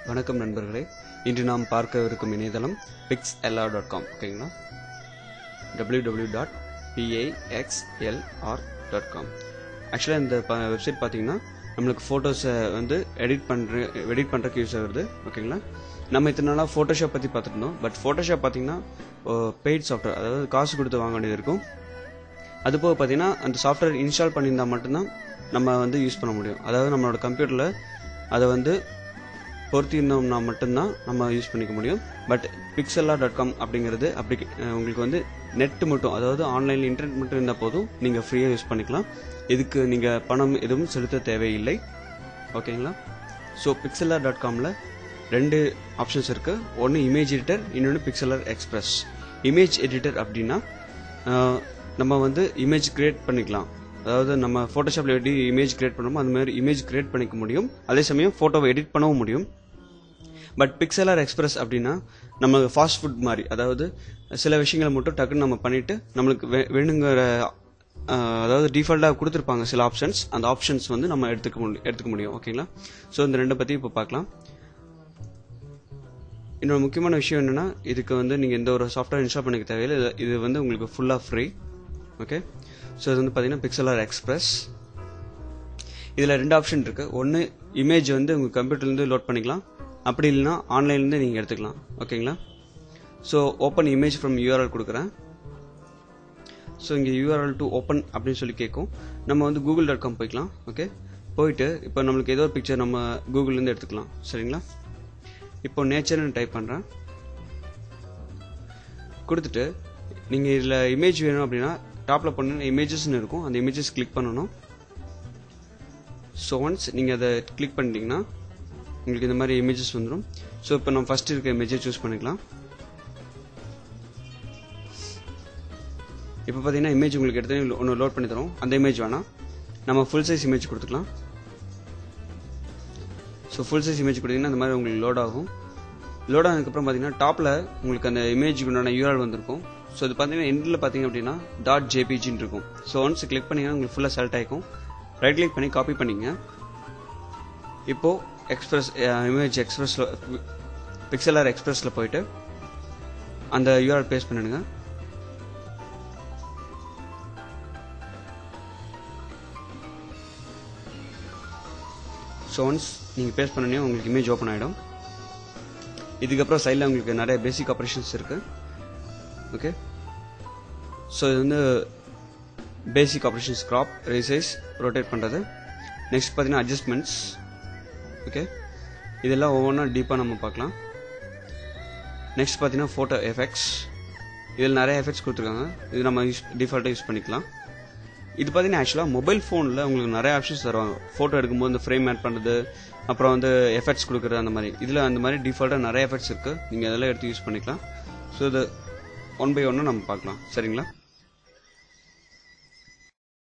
வணக்கம் நண்பர்களே இன்று நாம் பார்க்கவிருக்கும் இணையதளம் பிக்ஸ் எல்ஆர் டாட் காம் ஓகேங்களா W W dot P I X L R dot com ஆக்சுவலாக இந்த வெப்சைட் பார்த்தீங்கன்னா நம்மளுக்கு ஃபோட்டோஸை வந்து எடிட் பண்ணுற எடிட் பண்ணுறதுக்கு யூஸ் ஆகுது ஓகேங்களா நம்ம இத்தனை நாளாக ஃபோட்டோஷாப் பற்றி பார்த்துட்டு இருந்தோம் பட் ஃபோட்டோஷாப் பார்த்தீங்கன்னா பெய்ட் சாஃப்ட்வேர் அதாவது காசு கொடுத்து வாங்க வேண்டியது இருக்கும் அது போக பார்த்தீங்கன்னா அந்த சாஃப்ட்வேர் இன்ஸ்டால் பண்ணியிருந்தா மட்டும்தான் நம்ம வந்து யூஸ் பண்ண முடியும் அதாவது நம்மளோட கம்ப்யூட்டரில் அதை வந்து பொருத்தியிருந்தோம்னா மட்டும்தான் நம்ம யூஸ் பண்ணிக்க முடியும் பட் பிக்சல்லா டாட் காம் அப்படிங்கிறது அப்படி அஹ், உங்களுக்கு வந்து நெட் மட்டும் அதாவது ஆன்லைனில் இன்டர்நெட் மட்டும் இருந்தால் போதும் நீங்கள் ஃப்ரீயாக யூஸ் பண்ணிக்கலாம் இதுக்கு நீங்கள் பணம் எதுவும் செலுத்த தேவையில்லை ஓகேங்களா ஸோ பிக்சல்லா டாட் காமில் ரெண்டு ஆப்ஷன்ஸ் இருக்குது ஒன்று இமேஜ் எடிட்டர் இன்னொன்று பிக்சலர் எக்ஸ்பிரஸ் இமேஜ் எடிட்டர் அப்படின்னா அஹ், நம்ம வந்து இமேஜ் கிரியேட் பண்ணிக்கலாம் அதாவது நம்ம ஃபோட்டோஷாப்பில் எப்படி இமேஜ் கிரியேட் பண்ணுறோமோ அந்த மாதிரி இமேஜ் கிரியேட் பண்ணிக்க முடியும் அதே சமயம் ஃபோட்டோவை எடிட் பண்ணவும் முடியும் பட் பிக்சலர் எக்ஸ்பிரஸ் அப்படின்னா நம்ம ஃபாஸ்ட் ஃபுட் மாதிரி அதாவது சில விஷயங்களை மட்டும் டக்குன்னு நம்ம பண்ணிட்டு நம்மளுக்கு வே- வேணுங்கிற அஹ், அதாவது டிஃபால்ட்டாக கொடுத்துருப்பாங்க சில ஆப்ஷன்ஸ் அந்த ஆப்ஷன்ஸ் வந்து நம்ம எடுத்துக்க முடியும் எடுத்துக்க முடியும் ஓகேங்களா ஸோ இந்த ரெண்டை பற்றி இப்போ பார்க்கலாம் இன்னொரு முக்கியமான விஷயம் என்னன்னா இதுக்கு வந்து நீங்கள் எந்த ஒரு சாஃப்ட்வேர் இன்ஸ்டால் பண்ணிக்க தேவையில்லை இது- இது வந்து உங்களுக்கு ஃபுல்லாக ஃப்ரீ ஓகே ஸோ இது வந்து பார்த்தீங்கன்னா பிக்சலர் எக்ஸ்பிரஸ் இதில் ரெண்டு ஆப்ஷன் இருக்கு ஒன்று இமேஜ் வந்து உங்கள் கம்ப்யூட்டர்லேருந்து லோட் பண்ணிக்கலாம் அப்படி இல்லைன்னா ஆன்லைன்லேருந்து நீங்கள் எடுத்துக்கலாம் ஓகேங்களா so open image from URL கொடுக்குறேன் ஸோ இங்கே யூஆர்எல் டு ஓப்பன் அப்படின்னு சொல்லி கேட்கும் நம்ம வந்து கூகுள் டாட் காம் போய்க்கலாம் ஓகே போயிட்டு இப்போ நம்மளுக்கு ஏதோ ஒரு பிக்சர் நம்ம கூகுள்லேருந்து எடுத்துக்கலாம் சரிங்களா இப்போ நேச்சர்னு டைப் பண்ணுறேன் கொடுத்துட்டு நீங்கள் இதில் இமேஜ் வேணும் அப்படின்னா டாப்பில் பண்ண இமேஜஸ்னு இருக்கும் அந்த இமேஜஸ் கிளிக் பண்ணணும் ஸோ ஒன்ஸ் நீங்கள் அதை கிளிக் பண்ணிட்டீங்கன்னா உங்களுக்கு இந்த மாதிரி இமேஜஸ் வந்துடும் ஸோ இப்போ நம்ம ஃபர்ஸ்ட் இருக்க இமேஜை சூஸ் பண்ணிக்கலாம் இப்போ பார்த்தீங்கன்னா இமேஜ் உங்களுக்கு எடுத்து ஒன்று லோட் பண்ணி தரும் அந்த இமேஜ் வேணாம் நம்ம ஃபுல் சைஸ் இமேஜ் கொடுத்துக்கலாம் ஸோ ஃபுல் சைஸ் இமேஜ் கொடுத்தீங்கன்னா இந்த மாதிரி உங்களுக்கு லோட் ஆகும் லோட் ஆனதுக்கப்புறம் பார்த்தீங்கன்னா டாப்பில் உங்களுக்கு அந்த இமேஜுக்கு உண்டான யூஆர் வந்திருக்கும் ஸோ இது பார்த்தீங்கன்னா எண்டில் பார்த்தீங்க அப்படின்னா டாட் ஜேபிஜின்னு இருக்கும் ஸோ ஒன்ஸ் கிளிக் பண்ணீங்கன்னா உங்களுக்கு ஃபுல்லாக செலக்ட் ஆகிக்கும் ரைட் கிளிக் பண்ணி காப்பி பண்ணிங்க இப்போ எக்ஸ்பிரஸ் இமேஜ் எக்ஸ்பிரஸில் பிக்சலர் எக்ஸ்பிரஸில் போயிட்டு அந்த யூஆர் பேஸ்ட் பண்ணிடுங்க ஸோ ஒன்ஸ் நீங்கள் பேஸ்ட் பண்ணனே உங்களுக்கு இமேஜ் ஓப்பன் ஆகிடும் இதுக்கப்புறம் சைடில் உங்களுக்கு நிறைய பேசிக் ஆப்ரேஷன்ஸ் இருக்குது ஓகே ஸோ இது வந்து basic operations crop resize rotate பண்ணுறது நெக்ஸ்ட் பார்த்தீங்கன்னா அட்ஜஸ்ட்மெண்ட்ஸ் ஓகே இதெல்லாம் ஒவ்வொன்றா டீப்பாக நம்ம பார்க்கலாம் நெக்ஸ்ட் பார்த்தீங்கன்னா ஃபோட்டோ எஃபெக்ட்ஸ் இதில் நிறைய எஃபெக்ட்ஸ் கொடுத்துருக்காங்க இது நம்ம யூஸ் டிஃபால்ட்டாக யூஸ் பண்ணிக்கலாம் இது பார்த்தீங்கன்னா ஆக்சுவலாக மொபைல் ஃபோனில் உங்களுக்கு நிறைய ஆப்ஷன்ஸ் தருவாங்க ஃபோட்டோ எடுக்கும்போது இந்த ஃப்ரேம் ஆட் பண்ணுறது அப்புறம் வந்து எஃபெக்ட்ஸ் கொடுக்குறது அந்த மாதிரி இதில் அந்த மாதிரி டிஃபால்ட்டாக நிறைய எஃபெக்ட்ஸ் இருக்குது நீங்கள் அதெல்லாம் எடுத்து யூஸ் பண்ணிக்கலாம் ஸோ இது ஒன் பை ஒன்று நம்ம பார்க்கலாம் சரிங்களா